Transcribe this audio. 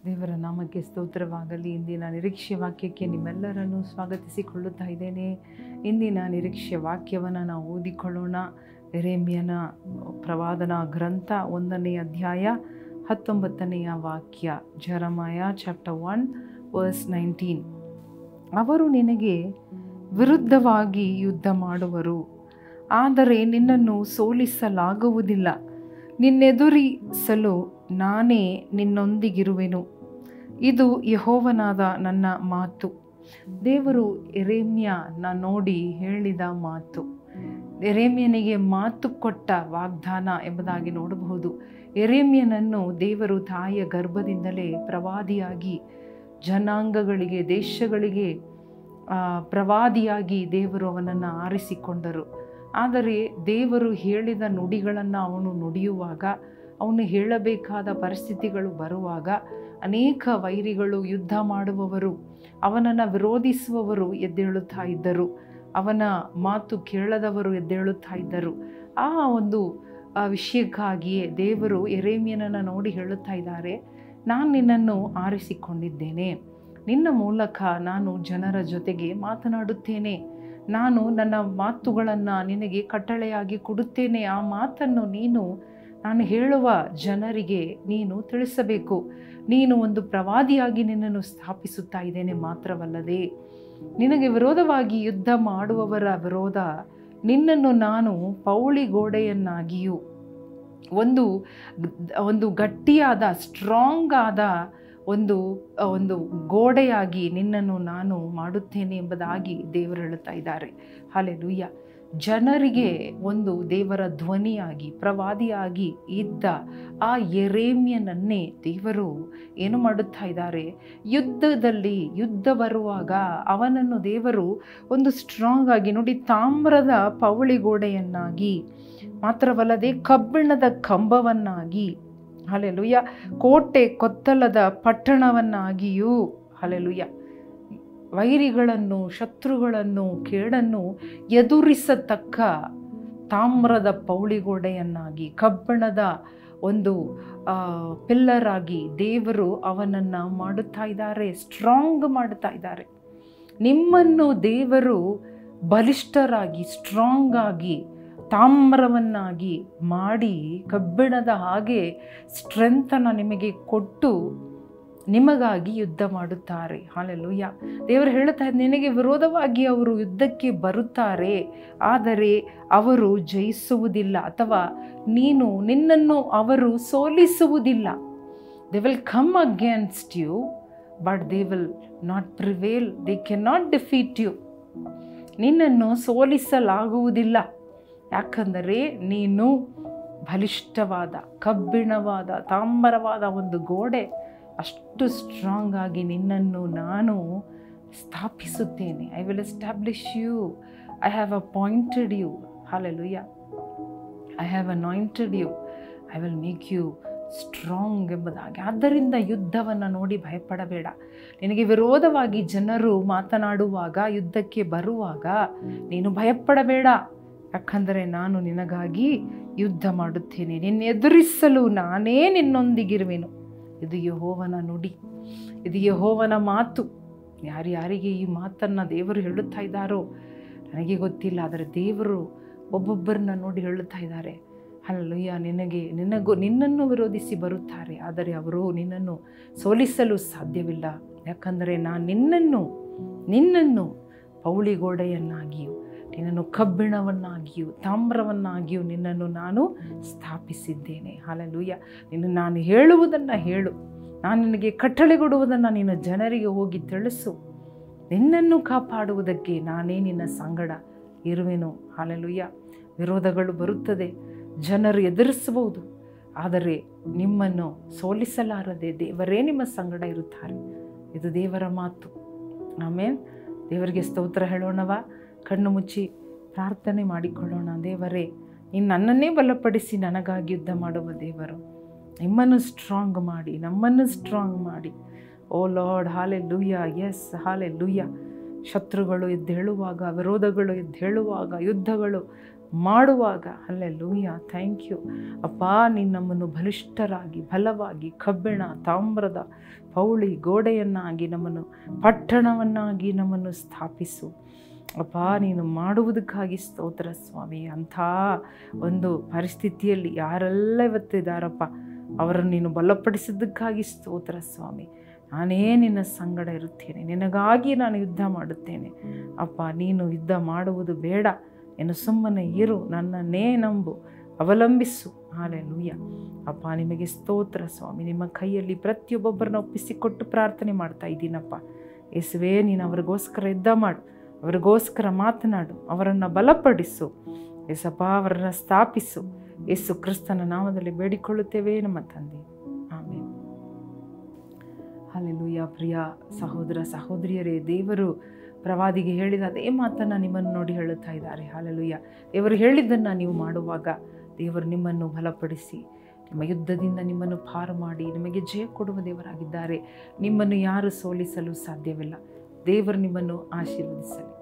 ದೇವರ ನಾಮಕ್ಕೆ ಸ್ತೋತ್ರವಾಗಲಿ ಇಂದಿನ ನಿರೀಕ್ಷೆ ವಾಕ್ಯಕ್ಕೆ ನಿಮ್ಮೆಲ್ಲರನ್ನು ಸ್ವಾಗತಿಸಿಕೊಳ್ಳುತ್ತಾ ಇದ್ದೇನೆ ಇಂದಿನ ನಿರೀಕ್ಷೆ ವಾಕ್ಯವನ್ನು ನಾವು ಓದಿಕೊಳ್ಳೋಣ ಎರೇಮಿಯನ ಪ್ರವಾದನ ಗ್ರಂಥ ಒಂದನೇ ಅಧ್ಯಾಯ ಹತ್ತೊಂಬತ್ತನೆಯ ವಾಕ್ಯ Jeremiah chapter one verse nineteen ಅವರು ನಿನಗೆ ವಿರುದ್ಧವಾಗಿ ಯುದ್ಧ ಮಾಡುವರು ಆದರೆ ನಿನ್ನನ್ನು ಸೋಲಿಸಲಾಗುವುದಿಲ್ಲ ನಿನ್ನೆದುರಿಸಲು ನಾನೇ ನಿನ್ನೊಂದಿಗಿರುವೆನು ಇದು ಯಹೋವನಾದ ನನ್ನ ಮಾತು ದೇವರು ಎರೇಮ್ಯನ ನೋಡಿ ಹೇಳಿದ ಮಾತು ಎರೇಮ್ಯನಿಗೆ ಮಾತು ಕೊಟ್ಟ ವಾಗ್ದಾನ ಎಂಬುದಾಗಿ ನೋಡಬಹುದು ಎರೇಮ್ಯನನ್ನು ದೇವರು ತಾಯಿಯ ಗರ್ಭದಿಂದಲೇ ಪ್ರವಾದಿಯಾಗಿ ಜನಾಂಗಗಳಿಗೆ ದೇಶಗಳಿಗೆ ಪ್ರವಾದಿಯಾಗಿ ದೇವರು ಅವನನ್ನು ಆರಿಸಿಕೊಂಡರು ಆದರೆ ದೇವರು ಹೇಳಿದ ನುಡಿಗಳನ್ನು ಅವನು ನುಡಿಯುವಾಗ ಅವನು ಹೇಳಬೇಕಾದ ಪರಿಸ್ಥಿತಿಗಳು ಬರುವಾಗ ಅನೇಕ ವೈರಿಗಳು ಯುದ್ಧ ಮಾಡುವವರು ಅವನನ್ನು ವಿರೋಧಿಸುವವರು ಎದ್ದೇಳುತ್ತಾ ಇದ್ದರು ಅವನ ಮಾತು ಕೇಳದವರು ಎದ್ದೇಳುತ್ತಾ ಇದ್ದರು ಆ ಒಂದು ವಿಷಯಕ್ಕಾಗಿಯೇ ದೇವರು ಎರೇಮಿಯನನ್ನು ನೋಡಿ ಹೇಳುತ್ತಾ ಇದ್ದಾರೆ ನಾನು ನಿನ್ನನ್ನು ಆರಿಸಿಕೊಂಡಿದ್ದೇನೆ ನಿನ್ನ ಮೂಲಕ ನಾನು ಜನರ ಜೊತೆಗೆ ಮಾತನಾಡುತ್ತೇನೆ ನಾನು ನನ್ನ ಮಾತುಗಳನ್ನು ನಿನಗೆ ಕಟ್ಟಳೆಯಾಗಿ ಕೊಡುತ್ತೇನೆ ಆ ಮಾತನ್ನು ನೀನು ನಾನು ಹೇಳುವ ಜನರಿಗೆ ನೀನು ತಿಳಿಸಬೇಕು ನೀನು ಒಂದು ಪ್ರವಾದಿಯಾಗಿ ನಿನ್ನನ್ನು ಸ್ಥಾಪಿಸುತ್ತಾ ಇದ್ದೇನೆ ಮಾತ್ರವಲ್ಲದೆ ನಿನಗೆ ವಿರೋಧವಾಗಿ ಯುದ್ಧ ಮಾಡುವವರ ವಿರೋಧ ನಿನ್ನನ್ನು ನಾನು ಪೌಳಿ ಗೋಡೆಯನ್ನಾಗಿಯೂ ಒಂದು ಒಂದು ಗಟ್ಟಿಯಾದ ಸ್ಟ್ರಾಂಗ್ ಆದ ಒಂದು ಒಂದು ಗೋಡೆಯಾಗಿ ನಿನ್ನನ್ನು ನಾನು ಮಾಡುತ್ತೇನೆ ಎಂಬುದಾಗಿ ದೇವರು ಹೇಳುತ್ತಾ ಇದ್ದಾರೆ ಹಾಲೆ ಲುಯ್ಯ ಜನರಿಗೆ ಒಂದು ದೇವರ ಧ್ವನಿಯಾಗಿ ಪ್ರವಾದಿಯಾಗಿ ಇದ್ದ ಆ ಎರೇಮ್ಯನನ್ನೇ ದೇವರು ಏನು ಮಾಡುತ್ತಾ ಇದ್ದಾರೆ ಯುದ್ಧದಲ್ಲಿ ಯುದ್ಧ ಬರುವಾಗ ಅವನನ್ನು ದೇವರು ಒಂದು ಸ್ಟ್ರಾಂಗ್ ಆಗಿ ನೋಡಿ ತಾಮ್ರದ ಪವಳಿ ಗೋಡೆಯನ್ನಾಗಿ ಮಾತ್ರವಲ್ಲದೆ ಕಬ್ಬಿಣದ ಕಂಬವನ್ನಾಗಿ ಹಲೆಲುಯ್ಯ ಕೋಟೆ ಕೊತ್ತಲದ ಪಟ್ಟಣವನ್ನಾಗಿಯೂ ಹಲೆಲುಯ್ಯ ವೈರಿಗಳನ್ನು ಶತ್ರುಗಳನ್ನು ಕೇಡನ್ನು ಎದುರಿಸತಕ್ಕ ತಾಮ್ರದ ಪೌಳಿಗೋಡೆಯನ್ನಾಗಿ ಕಬ್ಬಣದ ಒಂದು ಪಿಲ್ಲರ್ ಆಗಿ ದೇವರು ಅವನನ್ನು ಮಾಡುತ್ತಾ ಇದ್ದಾರೆ ಸ್ಟ್ರಾಂಗ್ ಮಾಡುತ್ತಾ ಇದ್ದಾರೆ ನಿಮ್ಮನ್ನು ದೇವರು ಬಲಿಷ್ಠರಾಗಿ ಸ್ಟ್ರಾಂಗ್ ಆಗಿ ತಾಮ್ರವನ್ನಾಗಿ ಮಾಡಿ ಕಬ್ಬಿಣದ ಹಾಗೆ ಸ್ಟ್ರೆಂತನ್ನು ನಿಮಗೆ ಕೊಟ್ಟು ನಿಮಗಾಗಿ ಯುದ್ಧ ಮಾಡುತ್ತಾರೆ ಹಾಲೆಲ್ಲೂಯ್ಯ ದೇವರು ಹೇಳುತ್ತಾ ನಿನಗೆ ವಿರೋಧವಾಗಿ ಅವರು ಯುದ್ಧಕ್ಕೆ ಬರುತ್ತಾರೆ ಆದರೆ ಅವರು ಜಯಿಸುವುದಿಲ್ಲ ಅಥವಾ ನೀನು ನಿನ್ನನ್ನು ಅವರು ಸೋಲಿಸುವುದಿಲ್ಲ they will come against you but they will not prevail they can not defeat you ನಿನ್ನನ್ನು ಸೋಲಿಸಲಾಗುವುದಿಲ್ಲ ಯಾಕಂದರೆ ನೀನು ಬಲಿಷ್ಠವಾದ ಕಬ್ಬಿಣವಾದ ತಾಮ್ರವಾದ ಒಂದು ಗೋಡೆ ಅಷ್ಟು ಸ್ಟ್ರಾಂಗ್ ಆಗಿ ನಿನ್ನನ್ನು ನಾನು ಸ್ಥಾಪಿಸುತ್ತೇನೆ I will establish you I have appointed you hallelujah I have anointed you I will make you strong ಎಂಬುದಾಗಿ ಆದ್ದರಿಂದ ಯುದ್ಧವನ್ನು ನೋಡಿ ಭಯಪಡಬೇಡ ನಿನಗೆ ವಿರೋಧವಾಗಿ ಜನರು ಮಾತನಾಡುವಾಗ ಯುದ್ಧಕ್ಕೆ ಬರುವಾಗ ನೀನು ಭಯಪಡಬೇಡ ಯಾಕಂದರೆ ನಾನು ನಿನಗಾಗಿ ಯುದ್ಧ ಮಾಡುತ್ತೇನೆ ನಿನ್ನ ಎದುರಿಸಲು ನಾನೇ ನಿನ್ನೊಂದಿಗಿರುವೆನು ಇದು ಯಹೋವನ ನುಡಿ ಇದು ಯಹೋವನ ಮಾತು ಯಾರ್ಯಾರಿಗೆ ಈ ಮಾತನ್ನು ದೇವರು ಹೇಳುತ್ತಾ ಇದ್ದಾರೋ ನನಗೆ ಗೊತ್ತಿಲ್ಲ ಆದರೆ ದೇವರು ಒಬ್ಬೊಬ್ಬರನ್ನ ನೋಡಿ ಹೇಳುತ್ತಾ ಇದ್ದಾರೆ ಅಲ್ಲಯ್ಯ ನಿನಗೆ ನಿನಗೂ ನಿನ್ನನ್ನು ವಿರೋಧಿಸಿ ಬರುತ್ತಾರೆ ಆದರೆ ಅವರು ನಿನ್ನನ್ನು ಸೋಲಿಸಲು ಸಾಧ್ಯವಿಲ್ಲ ಯಾಕಂದರೆ ನಾನು ನಿನ್ನನ್ನು ನಿನ್ನನ್ನು ಪೌಳಿಗೋಡೆಯನ್ನಾಗಿಯೂ ನಿನ್ನನ್ನು ಕಬ್ಬಿಣವನ್ನಾಗಿಯೂ ತಾಮ್ರವನ್ನಾಗಿಯೂ ನಿನ್ನನ್ನು ನಾನು ಸ್ಥಾಪಿಸಿದ್ದೇನೆ ಹಾಲಲೂಯ್ಯ ನಿನ್ನ ನಾನು ಹೇಳುವುದನ್ನು ಹೇಳು ನಾನು ನಿನಗೆ ಕಟ್ಟಳೆ ಕೊಡುವುದನ್ನು ನಿನ್ನ ಜನರಿಗೆ ಹೋಗಿ ತಿಳಿಸು ನಿನ್ನನ್ನು ಕಾಪಾಡುವುದಕ್ಕೆ ನಾನೇ ನಿನ್ನ ಸಂಗಡ ಇರುವೆನು ಹಾಲಲುಯ್ಯ ವಿರೋಧಗಳು ಬರುತ್ತದೆ ಜನರು ಎದುರಿಸಬಹುದು ಆದರೆ ನಿಮ್ಮನ್ನು ಸೋಲಿಸಲಾರದೆ ದೇವರೇ ನಿಮ್ಮ ಸಂಗಡ ಇರುತ್ತಾರೆ ಇದು ದೇವರ ಮಾತು ಆಮೇಲೆ ದೇವರಿಗೆ ಸ್ತೋತ್ರ ಹೇಳೋಣವ ಕಣ್ಣು ಮುಚ್ಚಿ ಪ್ರಾರ್ಥನೆ ಮಾಡಿಕೊಳ್ಳೋಣ ದೇವರೇ ನೀನು ನನ್ನನ್ನೇ ಬಲಪಡಿಸಿ ನನಗಾಗಿ ಯುದ್ಧ ಮಾಡುವ ದೇವರು ನಿಮ್ಮನ್ನು ಸ್ಟ್ರಾಂಗ್ ಮಾಡಿ ನಮ್ಮನ್ನು ಸ್ಟ್ರಾಂಗ್ ಮಾಡಿ ಓ ಲಾರ್ಡ್ ಹಾಲೆ ಲೂಯ್ಯ ಎಸ್ ಹಾಲೆ ಲೂಯ್ಯ ಶತ್ರುಗಳು ಎದ್ದೇಳುವಾಗ ವಿರೋಧಗಳು ಎದ್ದೇಳುವಾಗ ಯುದ್ಧಗಳು ಮಾಡುವಾಗ ಅಲ್ಲೇ ಲೂಯ ಥ್ಯಾಂಕ್ ಯು ಅಪ್ಪ ನೀನು ನಮ್ಮನ್ನು ಬಲಿಷ್ಠರಾಗಿ ಬಲವಾಗಿ ಕಬ್ಬಿಣ ತಾಮ್ರದ ಪೌಳಿ ಗೋಡೆಯನ್ನಾಗಿ ನಮ್ಮನ್ನು ಪಟ್ಟಣವನ್ನಾಗಿ ನಮ್ಮನ್ನು ಸ್ಥಾಪಿಸು ಅಪ್ಪ ನೀನು ಮಾಡುವುದಕ್ಕಾಗಿ ಸ್ತೋತ್ರ ಸ್ವಾಮಿ ಅಂಥ ಒಂದು ಪರಿಸ್ಥಿತಿಯಲ್ಲಿ ಯಾರೆಲ್ಲ ಇವತ್ತಿದ್ದಾರಪ್ಪ ಅವರನ್ನು ನೀನು ಬಲಪಡಿಸಿದ್ದಕ್ಕಾಗಿ ಸ್ತೋತ್ರ ಸ್ವಾಮಿ ನಾನೇ ನಿನ್ನ ಸಂಗಡ ಇರುತ್ತೇನೆ ನಿನಗಾಗಿ ನಾನು ಯುದ್ಧ ಮಾಡುತ್ತೇನೆ ಅಪ್ಪ ನೀನು ಯುದ್ಧ ಮಾಡುವುದು ಬೇಡ ನೀನು ಸುಮ್ಮನೆ ಇರು ನನ್ನನ್ನೇ ನಂಬು ಅವಲಂಬಿಸು ಹಾಲೆ ಲೂಯ್ಯ ಅಪ್ಪ ನಿಮಗೆ ಸ್ತೋತ್ರ ಸ್ವಾಮಿ ನಿಮ್ಮ ಕೈಯಲ್ಲಿ ಪ್ರತಿಯೊಬ್ಬೊಬ್ಬರನ್ನ ಒಪ್ಪಿಸಿಕೊಟ್ಟು ಪ್ರಾರ್ಥನೆ ಮಾಡ್ತಾ ಇದ್ದೀನಪ್ಪ ಯೇಸುವೇ ನೀನು ಅವ್ರಿಗೋಸ್ಕರ ಯುದ್ಧ ಮಾಡು ಅವರಿಗೋಸ್ಕರ ಮಾತನಾಡು ಅವರನ್ನು ಬಲಪಡಿಸು ಯೇಸಪ್ಪ ಅವರನ್ನು ಸ್ಥಾಪಿಸು ಯೇಸು ಕ್ರಿಸ್ತನ ನಾಮದಲ್ಲಿ ಬೇಡಿಕೊಳ್ಳುತ್ತೇವೆ ನಮ್ಮ ತಂದೆ ಆಮೇಲೆ ಹಾಲೆಲೂಯ ಪ್ರಿಯ ಸಹೋದರ ಸಹೋದರಿಯರೇ ದೇವರು ಪ್ರವಾದಿಗೆ ಹೇಳಿದ ಅದೇ ಮಾತನ್ನು ನಿಮ್ಮನ್ನು ನೋಡಿ ಹೇಳುತ್ತಾ ಇದ್ದಾರೆ ಹಾಲೆಲೂಯ ದೇವರು ಹೇಳಿದ್ದನ್ನು ನೀವು ಮಾಡುವಾಗ ದೇವರು ನಿಮ್ಮನ್ನು ಬಲಪಡಿಸಿ ನಿಮ್ಮ ಯುದ್ಧದಿಂದ ನಿಮ್ಮನ್ನು ಪಾರು ಮಾಡಿ ನಿಮಗೆ ಜಯ ಕೊಡುವ ದೇವರಾಗಿದ್ದಾರೆ ನಿಮ್ಮನ್ನು ಯಾರು ಸೋಲಿಸಲು ಸಾಧ್ಯವಿಲ್ಲ ದೇವರು ನಿಮ್ಮನ್ನು ಆಶೀರ್ವದಿಸಲಿ